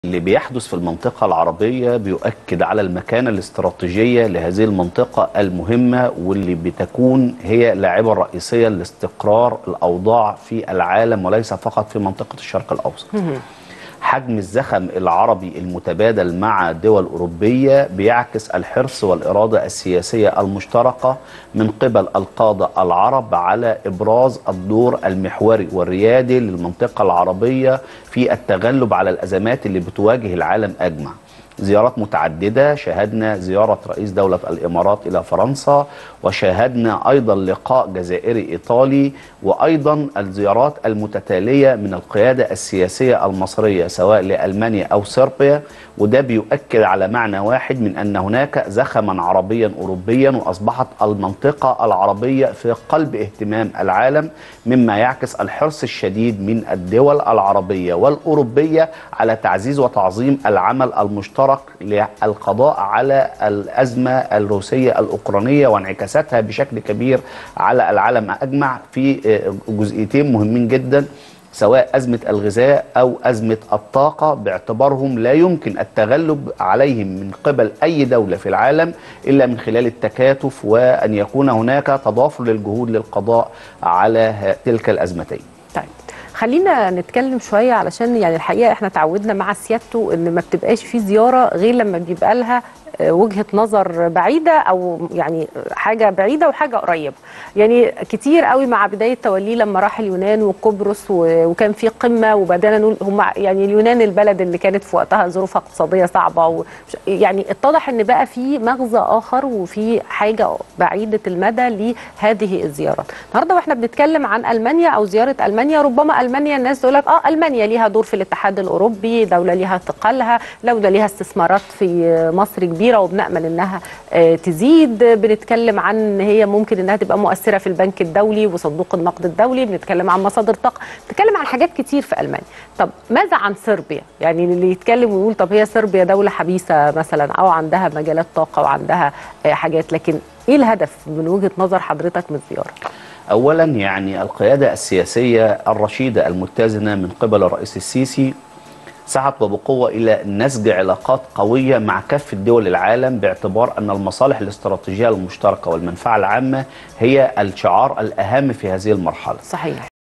اللي بيحدث في المنطقة العربية بيؤكد على المكانة الاستراتيجية لهذه المنطقة المهمة واللي بتكون هي لاعبة رئيسية لاستقرار الأوضاع في العالم وليس فقط في منطقة الشرق الأوسط حجم الزخم العربي المتبادل مع دول أوروبية بيعكس الحرص والإرادة السياسية المشتركة من قبل القادة العرب على إبراز الدور المحوري والريادي للمنطقة العربية في التغلب على الأزمات اللي بتواجه العالم أجمع زيارات متعددة شاهدنا زيارة رئيس دولة الإمارات إلى فرنسا وشاهدنا أيضا لقاء جزائري إيطالي وأيضا الزيارات المتتالية من القيادة السياسية المصرية سواء لألمانيا أو صربيا وده بيؤكد على معنى واحد من أن هناك زخما عربيا أوروبيا وأصبحت المنطقة العربية في قلب اهتمام العالم مما يعكس الحرص الشديد من الدول العربية والأوروبية على تعزيز وتعظيم العمل المشترك للقضاء على الأزمة الروسية الأوكرانية وانعكاساتها بشكل كبير على العالم أجمع في جزئيتين مهمين جدا سواء أزمة الغذاء أو أزمة الطاقة باعتبارهم لا يمكن التغلب عليهم من قبل أي دولة في العالم إلا من خلال التكاتف وأن يكون هناك تضافر للجهود للقضاء على تلك الأزمتين طيب خلينا نتكلم شويه علشان يعني الحقيقه احنا تعودنا مع سيادته ان ما بتبقاش في زياره غير لما بيبقى لها وجهه نظر بعيده او يعني حاجه بعيده وحاجه قريبه يعني كتير قوي مع بدايه توليه لما راح اليونان وقبرص وكان في قمه وبدانا نقول هم يعني اليونان البلد اللي كانت في وقتها ظروفها اقتصاديه صعبه يعني اتضح ان بقى في مغزى اخر وفي حاجه بعيده المدى لهذه الزيارات النهارده واحنا بنتكلم عن المانيا او زياره المانيا ربما المانيا الناس تقول لك اه المانيا ليها دور في الاتحاد الاوروبي دوله ليها ثقلها دوله ليها استثمارات في مصر كبيره كبيره وبنامل انها تزيد بنتكلم عن ان هي ممكن انها تبقى مؤثره في البنك الدولي وصندوق النقد الدولي بنتكلم عن مصادر طاقه بنتكلم عن حاجات كتير في المانيا طب ماذا عن صربيا يعني اللي يتكلم ويقول طب هي صربيا دوله حبيسه مثلا او عندها مجالات طاقه وعندها حاجات لكن ايه الهدف من وجهه نظر حضرتك من الزياره اولا يعني القياده السياسيه الرشيده المتزنه من قبل الرئيس السيسي سعت وبقوة إلى نسج علاقات قوية مع كافة دول العالم باعتبار أن المصالح الاستراتيجية المشتركة والمنفعة العامة هي الشعار الأهم في هذه المرحلة صحيح